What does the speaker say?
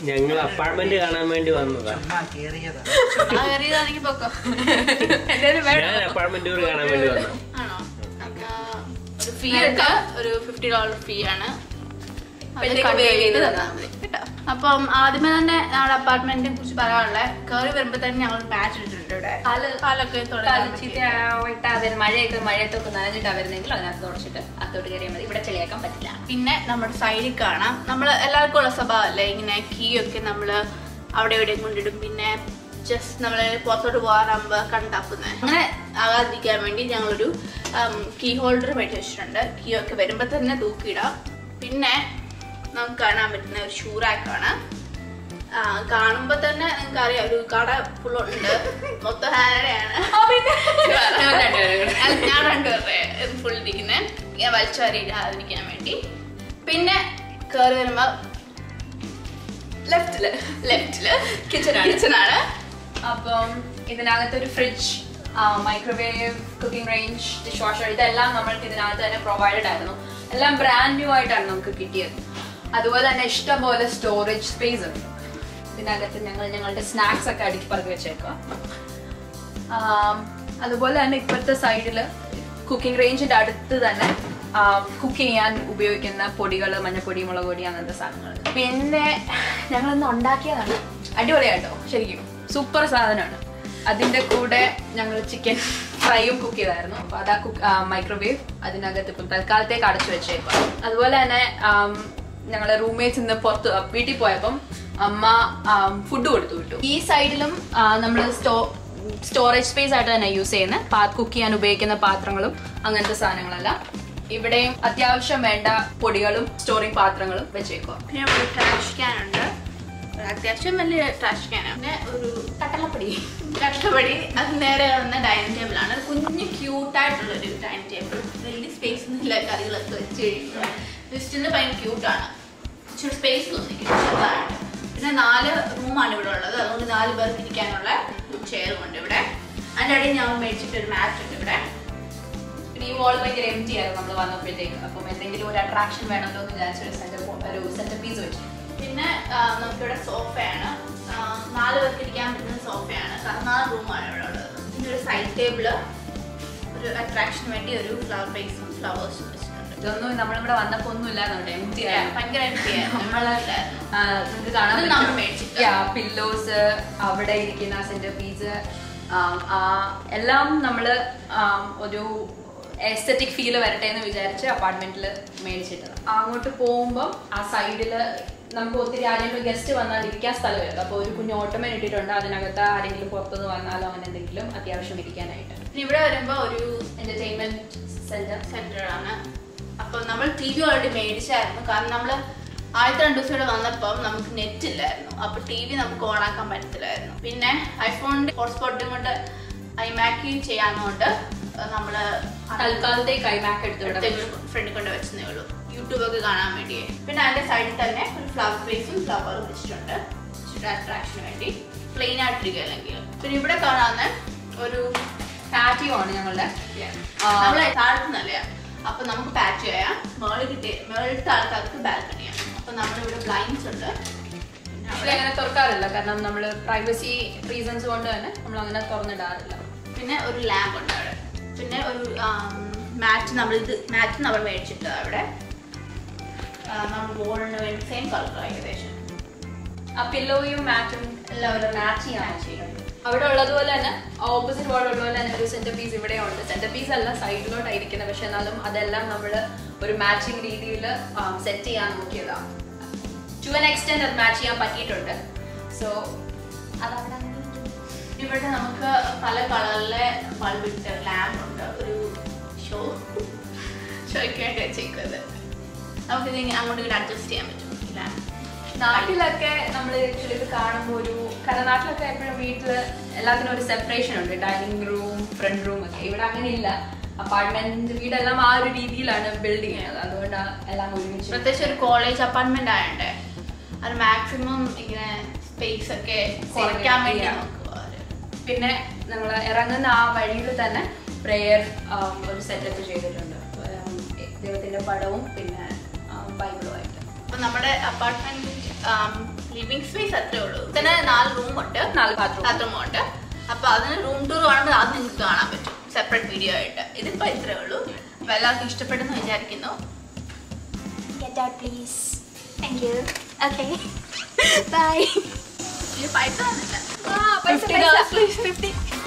ഞങ്ങൾ അപ്പാർട്ട്മെന്റ് കാണാൻ വേണ്ടി വന്നതാ ചുമ്മാ കേറിയതാ ആ കയറിയതാണെങ്കിൽ പൊക്കോ എന്തായാലും വേണം ഞാൻ അപ്പാർട്ട്മെന്റ് ടൂർ കാണാൻ വേണ്ടി വന്നു ആണോ അപ്പൊ ഒരു ഫീ ഉണ്ട് ഒരു ഫിഫ്റ്റി ഡോളർ ഫീ ആണ് അത് അപ്പോഴത്തേക്ക് cut pay ചെയ്ത് ചെയ്ത് തന്നാ മതി കേട്ടോ അപ്പം ആദ്യമേ തന്നെ നമ്മുടെ അപ്പാർട്ട്മെന്റിനെ കുറിച്ച് പറയാനുള്ളത് കയറി വരുമ്പോ തന്നെ ഞങ്ങൾ മാച്ച് ഇട്ടിട്ടുണ്ട് ഇവിടെ കാല് കാലൊക്കെ കാല് തുടങ്ങി ചീത്തയായിട്ട് അതിൽ മഴയൊക്കെ മഴയത്തൊക്കെ നനഞ്ഞിട്ടാ വരുന്നെങ്കിൽ അതിനകത്ത് തുടച്ചിട്ട് അത്തോട്ട് കയറിയാൽ മതി ഇവിടെ ചെളിയാക്കാൻ പറ്റില്ല പിന്നെ നമ്മുടെ സൈഡിൽ കാണാം നമ്മൾ എല്ലാവർക്കും ഉള്ള സ്വഭാവമല്ലേ ഇങ്ങനെ കീ ഒക്കെ നമ്മൾ അവിടെ എവിടെയും കൊണ്ടിടും പിന്നെ ജസ്റ്റ് നമ്മൾ പുറത്തോട്ട് പോകാനാകുമ്പോൾ കണ്ടാക്കുന്നത് അങ്ങനെ ആകാതിരിക്കാൻ വേണ്ടി ഞങ്ങളൊരു കീ ഹോൾഡർ മേടിച്ച് വെച്ചിട്ടുണ്ട് കീ ഒക്കെ വരുമ്പോൾ തന്നെ തൂക്കിയിടാം പിന്നെ നമുക്ക് കാണാൻ പറ്റുന്ന ഒരു ഷൂ റാക്കാണ് കാണുമ്പോൾ തന്നെ നിങ്ങൾക്ക് അറിയാം ഒരു കട ഫുള്ളുണ്ട് മൊത്തം ഹാനഡയാണ് ഞങ്ങൾ രണ്ടുപേരും കൂടെ. അല്ല, ഞാൻ രണ്ടുപേരുടെ ഫുൾ ഇരിക്കുന്നത് ഞാൻ വലിച്ചറിയില്ലാതിരിക്കാൻ വേണ്ടി പിന്നെ കയറി വരുമ്പോ ലെഫ്റ്റില് ലെഫ്റ്റില് കിച്ചണാണ് കിച്ചണാണ് അപ്പം ഇതിനകത്ത് ഒരു fridge microwave cooking range dish washer ഇതെല്ലാം നമ്മൾക്ക് ഇതിനകത്ത് തന്നെ പ്രൊവൈഡഡ് ആയിരുന്നു എല്ലാം ബ്രാൻഡ് ന്യൂ ആയിട്ടാണ് നമുക്ക് കിട്ടിയത് അതുപോലെ തന്നെ ഇഷ്ടംപോലെ സ്റ്റോറേജ് സ്പേസ് ഉണ്ട് ഇതിനകത്ത് ഞങ്ങൾ ഞങ്ങളുടെ സ്നാക്സ് ഒക്കെ അടുക്കി പറക്കി വെച്ചേക്കുക ആം, അതുപോലെ തന്നെ ഇപ്പോഴത്തെ സൈഡിൽ കുക്കിംഗ് റേഞ്ചിന്റെ അടുത്ത് തന്നെ കുക്ക് ചെയ്യാൻ ഉപയോഗിക്കുന്ന പൊടികൾ മഞ്ഞപ്പൊടി മുളക് പൊടി അങ്ങനത്തെ സാധനങ്ങൾ പിന്നെ ഞങ്ങളൊന്ന് ഉണ്ടാക്കിയതാണ് അടിപൊളിയാട്ടോ ശരിക്കും സൂപ്പർ സാധനമാണ് അതിന്റെ കൂടെ ഞങ്ങൾ ചിക്കൻ ഫ്രൈയും കുക്ക് ചെയ്തായിരുന്നു അപ്പൊ അതാ കുക്ക് മൈക്രോവേവ് അതിനകത്ത് ഇപ്പം തൽക്കാലത്തേക്ക് അടച്ചു വെച്ചേക്കുക അതുപോലെ തന്നെ ആം, ഞങ്ങളെ റൂംമേറ്റ്സ് ഇന്ന് പുറത്ത് വീട്ടിൽ പോയപ്പം അമ്മ ഫുഡ് കൊടുത്തു വിട്ടു ഈ സൈഡിലും നമ്മൾ സ്റ്റോ സ്റ്റോറേജ് സ്പേസ് ആയിട്ട് തന്നെ യൂസ് ചെയ്യുന്ന കുക്ക് ചെയ്യാൻ ഉപയോഗിക്കുന്ന പാത്രങ്ങളും അങ്ങനത്തെ സാധനങ്ങളെല്ലാം ഇവിടെയും അത്യാവശ്യം വേണ്ട പൊടികളും സ്റ്റോറിംഗ് പാത്രങ്ങളും വെച്ചേക്കുക പിന്നെ ഒരു ട്രാഷ് ക്യാൻ ഉണ്ട് ഒരു അത്യാവശ്യം വലിയ ട്രാഷ് ക്യാനാണ് പിന്നെ ഒരു കട്ടളപ്പൊടി കഷ്ടപടി അത് നേരെ വന്ന ഡൈനിങ് ടേബിൾ ആണ് കുഞ്ഞു ക്യൂട്ടായിട്ടുള്ള ഒരു ഡൈനിങ് ടേബിൾ വലിയ സ്പേസ് ഒന്നും ഇല്ല കറികളൊക്കെ വെച്ച് കഴിയുമ്പോൾ ജസ്റ്റ് ഭയങ്കര ക്യൂട്ടാണ് ഇച്ചിരി സ്പേസ് തോന്നിക്കും ചെറുതായിട്ട് പിന്നെ നാല് റൂമാണ് ഇവിടെ ഉള്ളത് അതുകൊണ്ട് നാല് പേർക്ക് ഇരിക്കാനുള്ള ചെയറും ഉണ്ട് ഇവിടെ അതിൻ്റെ ഇടയിൽ ഞങ്ങൾ മേടിച്ചിട്ട് ഒരു മാറ്റ് ഉണ്ട് ഇവിടെ പിന്നെ ഈ വാൾ ഭയങ്കര എം ടി ആയിരുന്നു നമ്മൾ വന്നപ്പോഴത്തേക്ക് അപ്പം എന്തെങ്കിലും ഒരു അട്രാക്ഷൻ വേണമല്ലോ എന്ന് വിചാരിച്ചൊരു സെന്റർ ഒരു സെന്റർ പീസ് വെച്ചു പിന്നെ ആ, നമുക്കിവിടെ സോഫയാണ് ആ, നാല് പേർക്ക് ഇരിക്കാൻ പറ്റുന്ന സോഫയാണ് കാരണം നാല് റൂമാണ് ഇവിടെ ഉള്ളത് പിന്നെ ഒരു സൈഡ് ടേബിള് ഒരു അട്രാക്ഷന് വേണ്ടി ഒരു ഫ്ലവർ ബേസും ഫ്ലവേഴ്സും വെച്ചിട്ടുണ്ട് ഇതൊന്നും നമ്മളിവിടെ വന്നപ്പോ ഒന്നും ഇല്ലാന്നുണ്ട് എം ടി ആയിരുന്നു ഭയങ്കര നമ്മള് ആ, നിങ്ങൾക്ക് കാണാൻ ഇത് നമ്മൾ മേടിച്ചിട്ട്. പില്ലോസ് അവിടെ ഇരിക്കുന്ന സെന്റർ പീസ് എല്ലാം നമ്മള് ആ, ഒരു എസ്തറ്റിക് ഫീൽ വരട്ടെ എന്ന് വിചാരിച്ച് അപ്പാർട്ട്മെന്റിൽ മേടിച്ചിട്ടത് അങ്ങോട്ട് പോകുമ്പോൾ ആ സൈഡിൽ നമുക്ക് ഒത്തിരി ആരെങ്കിലും ഗസ്റ്റ് വന്നാൽ ഇരിക്കാൻ സ്ഥലമില്ല അപ്പോൾ ഒരു കുഞ്ഞു ഓട്ടോമൻ ഇട്ടിട്ടുണ്ട് അതിനകത്ത് ആരെങ്കിലും പുറത്തുനിന്ന് വന്നാലോ അങ്ങനെ എന്തെങ്കിലും അത്യാവശ്യം ഇരിക്കാനായിട്ട് പിന്നെ ഇവിടെ വരുമ്പോൾ ഒരു എന്റർടൈൻമെന്റ് സെന്റർ സെന്റർ ആണ് അപ്പൊ നമ്മൾ ടി വി ഓൾറെഡി മേടിച്ചായിരുന്നു കാരണം നമ്മൾ ആദ്യത്തെ രണ്ട് ദിവസം ഇവിടെ വന്നപ്പം നമുക്ക് നെറ്റ് ഇല്ലായിരുന്നു അപ്പൊ ടി വി നമുക്ക് ഓണാക്കാൻ പറ്റത്തില്ലായിരുന്നു പിന്നെ ഐഫോണിന്റെ ഹോട്ട്സ്പോട്ടും കൊണ്ട് ഐമാക്കി ചെയ്യാന്നുകൊണ്ട് നമ്മള് തൽക്കാലത്തേക്ക് ഐമാക്ക് എടുത്തുവിടാം ഫ്രണ്ടിൽ കൊണ്ട് വെച്ചതേ ഉള്ളൂ യൂട്യൂബ് ഒക്കെ കാണാൻ വേണ്ടി പിന്നെ അതിന്റെ സൈഡിൽ തന്നെ ഒരു ഫ്ലവർ ഫേസും ഫ്ലവറും വെച്ചിട്ടുണ്ട് അട്രാക്ഷന് വേണ്ടി പ്ലെയിൻ ആയിട്ടിരിക്കുക അല്ലെങ്കിൽ പിന്നെ ഇവിടെ കാണാവുന്ന ഒരു പാറ്റിയോ ആണ് ഞങ്ങളുടെ നമ്മളെ താഴ്ത്തുന്നല്ലേ അപ്പൊ നമുക്ക് പാച്ച് ചെയ്യാം മേളിൽ കിട്ടിയ മേളിലത്തെ ആൾക്കാർക്ക് ബാൽക്കണിയാണ് അപ്പൊ നമ്മളിവിടെ ബ്ലൈൻഡ്സ് ഉണ്ട് പിന്നെ ഇവിടെ അവിടെ- അങ്ങനെ തുറക്കാറില്ല കാരണം നമ്മൾ പ്രൈവസി റീസൺസ് കൊണ്ട് തന്നെ നമ്മൾ അങ്ങനെ തുറന്നിടാറില്ല പിന്നെ ഒരു ലാമ്പ് ഉണ്ട് അവിടെ പിന്നെ ഒരു മാറ്റ് നമ്മൾ ഇത് മാറ്റ് നമ്മൾ മേടിച്ചിട്ട് അവിടെ ആ, നമ്മൾ ബോളിന് വേണ്ടി സെയിം കളർ ഏകദേശം ആ പില്ലോയും മാറ്റും എല്ലാവരും മാച്ച് ചെയ്യാൻ അവിടെ ഉള്ളതുപോലെ തന്നെ ഓപ്പോസിറ്റ് വാൾ ഉള്ളതുപോലെ തന്നെ ഒരു സെന്റർ പീസ് ഇവിടെ ഉണ്ട് സെന്റർ പീസ് അല്ല സൈഡിലോട്ടായിരിക്കുന്നത് പക്ഷെ എന്നാലും അതെല്ലാം നമ്മൾ ഒരു മാച്ചിങ് രീതിയിൽ സെറ്റ് ചെയ്യാൻ നോക്കിയതാണ് ടു ആൻ എക്സ്റ്റെൻഡ് അത് മാച്ച് ചെയ്യാൻ പറ്റിയിട്ടുണ്ട് സോ അതവിടെ അങ്ങനെ ഇരിക്കുന്നു. ഇവിടെ നമുക്ക് പല കളറിലെ ബൾബ് ഇട്ട് ലാമ്പ് ഉണ്ട് ഒരു ഷോ ഷോയ്ക്കായിട്ട് വെച്ചേക്കുന്നത് നമുക്കിത് ഇനി അങ്ങോട്ട് ഇങ്ങനെ അഡ്ജസ്റ്റ് ചെയ്യാൻ പറ്റും ഈ ലാമ്പ് നാട്ടിലൊക്കെ നമ്മൾ ആക്ച്വലി ഇത് കാണുമ്പോൾ ഒരു കാരണം നാട്ടിലൊക്കെ എപ്പോഴും വീട്ടിൽ എല്ലാത്തിനും ഒരു സെപ്പറേഷൻ ഉണ്ട് ഡൈനിങ് റൂം ഫ്രണ്ട് റൂം ഒക്കെ ഇവിടെ അങ്ങനെ ഇല്ല അപ്പാർട്ട്മെന്റ് വീടെല്ലാം ആ ഒരു രീതിയിലാണ് ബിൽഡ് ചെയ്യുന്നത് അതുകൊണ്ട് എല്ലാം ഒരുമിച്ച് പ്രത്യേകിച്ച് ഒരു കോളേജ് അപ്പാർട്ട്മെന്റ് ആയണ്ടേ അത് മാക്സിമം ഇങ്ങനെ സ്പേസ് ഒക്കെ കുറയ്ക്കാൻ വേണ്ടി Yeah. നോക്കുക അവര്. പിന്നെ നമ്മൾ ഇറങ്ങുന്ന ആ വഴിയിൽ തന്നെ പ്രെയർ ഒരു സെറ്റപ്പ് ചെയ്തിട്ടുണ്ട് ഉം, ദൈവത്തിന്റെ പടവും പിന്നെ ബൈബിളുമായിട്ട് അപ്പൊ നമ്മുടെ അപ്പാർട്ട്മെന്റ് ലിവിംഗ് സ്പേസ് അത്രേ ഉള്ളൂ തന്നെ നാല് റൂം ഉണ്ട് നാല് bathroom. ബാത്റൂം ഉണ്ട് അപ്പൊ അതിന് റൂം ടൂർ കാണുമ്പോൾ അത് നിങ്ങൾക്ക് കാണാൻ പറ്റും സെപ്പറേറ്റ് വീഡിയോ ആയിട്ട് ഇതിപ്പോ ഇത്രേ ഉള്ളൂ അപ്പൊ എല്ലാവർക്കും ഇഷ്ടപ്പെടുന്നു വിചാരിക്കുന്നു Get out, please. Thank you. Okay. Bye. ഇത് പൈസ തന്നില്ല Wow, fifty dollars please fifty